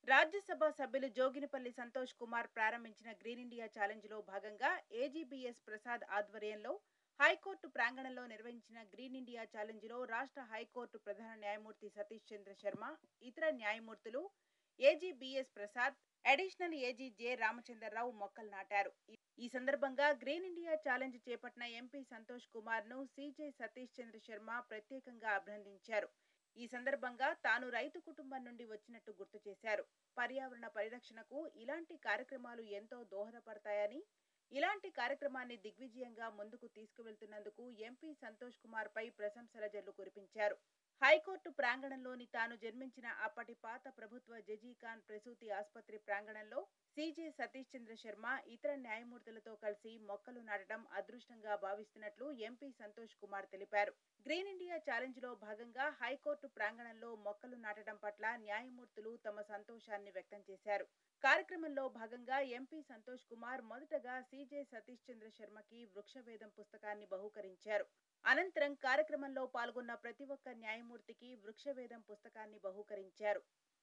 రాజ్యసభ సభ్యులు జోగినిపల్లి సంతోష్ కుమార్ ప్రారంభించిన green India challenge లో భాగంగా ఏజీబీఎస్ ప్రసాద్ ఆధ్వర్యంలో హైకోర్టు ప్రాంగణంలో నిర్వహించిన గ్రీన్ ఇండియా ఛాలెంజ్ లో రాష్ట్ర హైకోర్టు ప్రధాన న్యాయమూర్తి సతీష్ చంద్ర శర్మ ఇతర న్యాయమూర్తులు AGBS Prasad additional AG J Ramachandra Rao మొక్కలు నాటారు ఈ- ఈ సందర్భంగా గ్రీన్ ఇండియా ఛాలెంజ్ చేపట్టిన ఎంపీ సంతోష్ కుమార్ ను సీజే సతీష్ చంద్ర శర్మ ప్రత్యేకంగా అభినందించారు ఈ సందర్భంగా తాను రైతు కుటుంబం నుండి వచ్చినట్టు గుర్తు చేశారు పర్యావరణ పరిరక్షణకు ఇలాంటి కార్యక్రమాలు ఎంతో దోహదపడతాయని ఇలాంటి కార్యక్రమాన్ని దిగ్విజయంగా ముందుకు తీసుకువెళ్తున్నందుకు ఎంపీ సంతోష్ కుమార్ పై ప్రశంసల జల్లు కురిపించారు హైకోర్టు ప్రాంగణంలోని తాను జన్మించిన అప్పటి పాత ప్రభుత్వ జజీఖాన్ ప్రసూతి ఆసుపత్రి ప్రాంగణంలో సీజే సతీష్ చంద్ర శర్మ ఇతర న్యాయమూర్తులతో కలిసి మొక్కలు నాటడం అదృష్టంగా భావిస్తున్నట్లు ఎంపీ సంతోష్ కుమార్ తెలిపారు గ్రీన్ ఇండియా ఛాలెంజ్ లో భాగంగా హైకోర్టు ప్రాంగణంలో మొక్కలు నాటడం పట్ల న్యాయమూర్తులు తమ సంతోషాన్ని వ్యక్తం చేశారు కార్యక్రమంలో భాగంగా ఎంపీ సంతోష్ కుమార్ మొదటగా సీజే సతీష్ చంద్ర శర్మకి వృక్షవేదం పుస్తకాన్ని బహూకరించారు అనంతరం కార్యక్రమంలో పాల్గొన్న ప్రతి ఒక్క న్యాయమూర్తికి వృక్షవేదం పుస్తకాన్ని బహూకరించారు